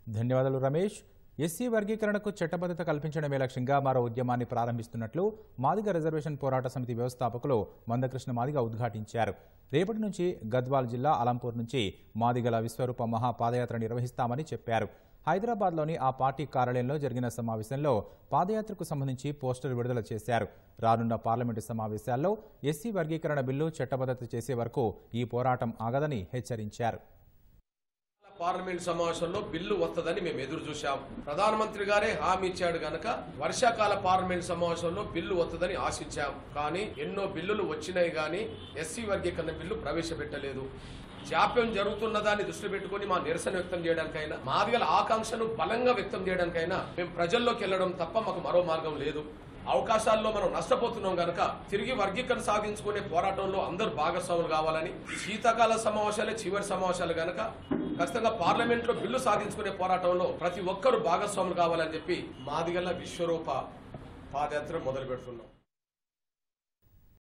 ధన్యవాదాలు రమేష్ ఎస్సీ వర్గీకరణకు చట్టబద్ధత కల్పించడమే లక్ష్యంగా మరో ఉద్యమాన్ని ప్రారంభిస్తున్నట్లు మాదిగ రిజర్వేషన్ పోరాట సమితి వ్యవస్థాపకులు మందకృష్ణ మాదిగ ఉద్ఘాటించారు రేపటి నుంచి గద్వాల్ జిల్లా అలంపూర్ నుంచి మాదిగల విశ్వరూప మహా పాదయాత్ర నిర్వహిస్తామని చెప్పారు హైదరాబాద్లోని ఆ పార్టీ కార్యాలయంలో జరిగిన సమావేశంలో పాదయాత్రకు సంబంధించి పోస్టర్ విడుదల చేశారు రానున్న పార్లమెంటు సమావేశాల్లో ఎస్సీ వర్గీకరణ బిల్లు చట్టబద్ధత చేసే వరకు ఈ పోరాటం ఆగదని హెచ్చరించారు పార్లమెంట్ సమావేశంలో బిల్లు వస్తుందని మేము ఎదురు చూశాం ప్రధానమంత్రి గారే హామీ ఇచ్చాడు గనక వర్షాకాల పార్లమెంట్ సమావేశంలో బిల్లు వస్తుందని ఆశించాం కానీ ఎన్నో బిల్లులు వచ్చినాయి కానీ ఎస్సీ వర్గీకరణ బిల్లు ప్రవేశపెట్టలేదు జాప్యం జరుగుతున్నదాన్ని దృష్టి పెట్టుకుని మా నిరసన వ్యక్తం చేయడానికైనా మాదిగల ఆకాంక్షను బలంగా వ్యక్తం చేయడానికైనా మేము ప్రజల్లోకి వెళ్ళడం తప్ప మాకు మరో మార్గం లేదు అవకాశాల్లో మనం నష్టపోతున్నాం గనక తిరిగి వర్గీకరణ సాధించుకునే పోరాటంలో అందరూ భాగస్వాములు కావాలని ఈ శీతాకాల సమావేశాలే చివరి సమావేశాలు గనక ఖచ్చితంగా పార్లమెంట్ లో బిల్లు సాధించుకునే పోరాటంలో ప్రతి ఒక్కరూ భాగస్వాములు కావాలని చెప్పి మాదిగల విశ్వరూప పాదయాత్ర మొదలు పెడుతున్నాం